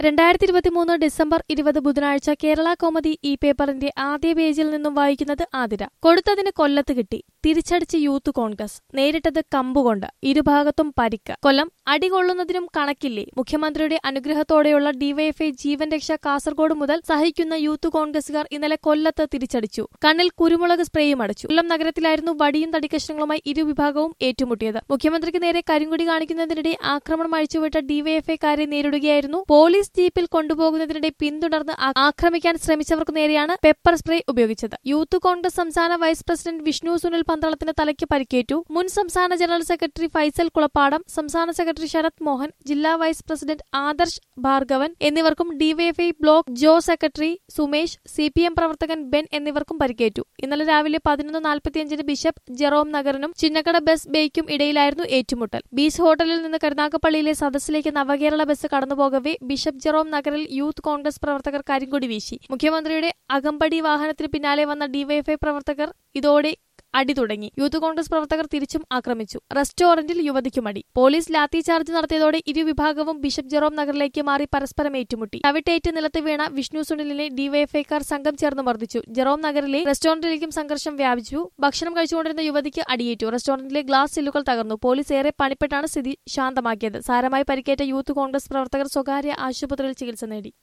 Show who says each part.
Speaker 1: രണ്ടായിരത്തി ഇരുപത്തിമൂന്ന് ഡിസംബർ ഇരുപത് ബുധനാഴ്ച കേരള കോമഡി ഈ പേപ്പറിന്റെ ആദ്യ പേജിൽ നിന്നും വായിക്കുന്നത് ആതിര കൊടുത്തതിന് കൊല്ലത്ത് കിട്ടി തിരിച്ചടിച്ച് യൂത്ത് കോൺഗ്രസ് നേരിട്ടത് കമ്പുകൊണ്ട് ഇരുഭാഗത്തും പരിക്ക് കൊല്ലം അടികൊള്ളുന്നതിനും കണക്കില്ലേ മുഖ്യമന്ത്രിയുടെ അനുഗ്രഹത്തോടെയുള്ള ഡിവൈഎഫ്ഐ ജീവൻ രക്ഷ കാസർഗോഡ് മുതൽ സഹിക്കുന്ന യൂത്ത് കോൺഗ്രസുകാർ ഇന്നലെ കൊല്ലത്ത് തിരിച്ചടിച്ചു കണ്ണിൽ കുരുമുളക് സ്പ്രേയും അടച്ചു കൊല്ലം നഗരത്തിലായിരുന്നു വടിയും തടിക്കഷ്ണങ്ങളുമായി ഇരുവിഭാഗവും ഏറ്റുമുട്ടിയത് മുഖ്യമന്ത്രിക്ക് നേരെ കരിങ്കൊടി കാണിക്കുന്നതിനിടെ ആക്രമണം അഴിച്ചുവിട്ട ഡിവൈഎഫ്ഐക്കാരെ നേരിടുകയായിരുന്നു പോലീസ് ജീപ്പിൽ കൊണ്ടുപോകുന്നതിനിടെ പിന്തുടർന്ന് ആ- ആക്രമിക്കാൻ ശ്രമിച്ചവർക്ക് നേരെയാണ് പെപ്പർ സ്പ്രേ ഉപയോഗിച്ചത് യൂത്ത് കോൺഗ്രസ് സംസ്ഥാന വൈസ് പ്രസിഡന്റ് വിഷ്ണു സുനിൽ പന്തളത്തിന് തലയ്ക്ക് പരിക്കേറ്റു മുൻ സംസ്ഥാന ജനറൽ സെക്രട്ടറി ഫൈസൽ കുളപ്പാടം സംസ്ഥാന സെക്രട്ടറി ശരത് മോഹൻ ജില്ലാ വൈസ് പ്രസിഡന്റ് ആദർശ് ഭാർഗവൻ എന്നിവർക്കും ഡിവൈഎഫ്ഐ ബ്ലോക്ക് ജോ secretary Sumesh C P M പ്രവർത്തകൻ ബെൻ എന്നിവർക്കും പരിക്കേറ്റു ഇന്നലെ രാവിലെ പതിനൊന്ന് നാൽപ്പത്തിയഞ്ചിന് ബിഷപ്പ് ജെറോം നഗറിനും ചിന്നക്കട ബസ് ബേക്കും ഇടയിലായിരുന്നു ഏറ്റുമുട്ടൽ ബീച്ച് ഹോട്ടലിൽ നിന്ന് കരുനാഗപ്പള്ളിയിലെ സദസ്സിലേക്ക് നവകേരള ബസ് കടന്നുപോകവെ ബിഷപ്പ് ജെറോം നഗറിൽ യൂത്ത് കോൺഗ്രസ് പ്രവർത്തകർ കരിങ്കൊടി വീശി മുഖ്യമന്ത്രിയുടെ അകമ്പടി വാഹനത്തിന് പിന്നാലെ വന്ന ഡിവൈഎഫ്ഐ പ്രവർത്തകർ ഇതോടെ അടി തുടങ്ങി യൂത്ത് കോൺഗ്രസ് പ്രവർത്തകർ തിരിച്ചും ആക്രമിച്ചു റെസ്റ്റോറന്റിൽ യുവതിക്കും അടി പോലീസ് ലാത്തി ചാർജ് നടത്തിയതോടെ ഇരുവിഭാഗവും ബിഷപ്പ് ജെറോം നഗറിലേക്ക് മാറി പരസ്പരം ഏറ്റുമുട്ടി ചവിട്ടേറ്റ് നിലത്ത് വീണ വിഷ്ണു സുനിലിനെ ഡിവൈഎഫ്ഐക്കാർ സംഘം ചേർന്ന് മർദ്ദിച്ചു ജെറോം നഗറിലെ റെസ്റ്റോറന്റിലേക്കും സംഘർഷം വ്യാപിച്ചു ഭക്ഷണം കഴിച്ചുകൊണ്ടിരുന്ന യുവതിക്ക് അടിയേറ്റു റെസ്റ്റോറന്റിലെ ഗ്ലാസ് സില്ലുകൾ തകർന്നു പോലീസ് ഏറെ പണിപ്പെട്ടാണ് സ്ഥിതി ശാന്തമാക്കിയത് സാരമായി പരിക്കേറ്റ യൂത്ത് കോൺഗ്രസ് പ്രവർത്തകർ സ്വകാര്യ ആശുപത്രിയിൽ ചികിത്സ നേടി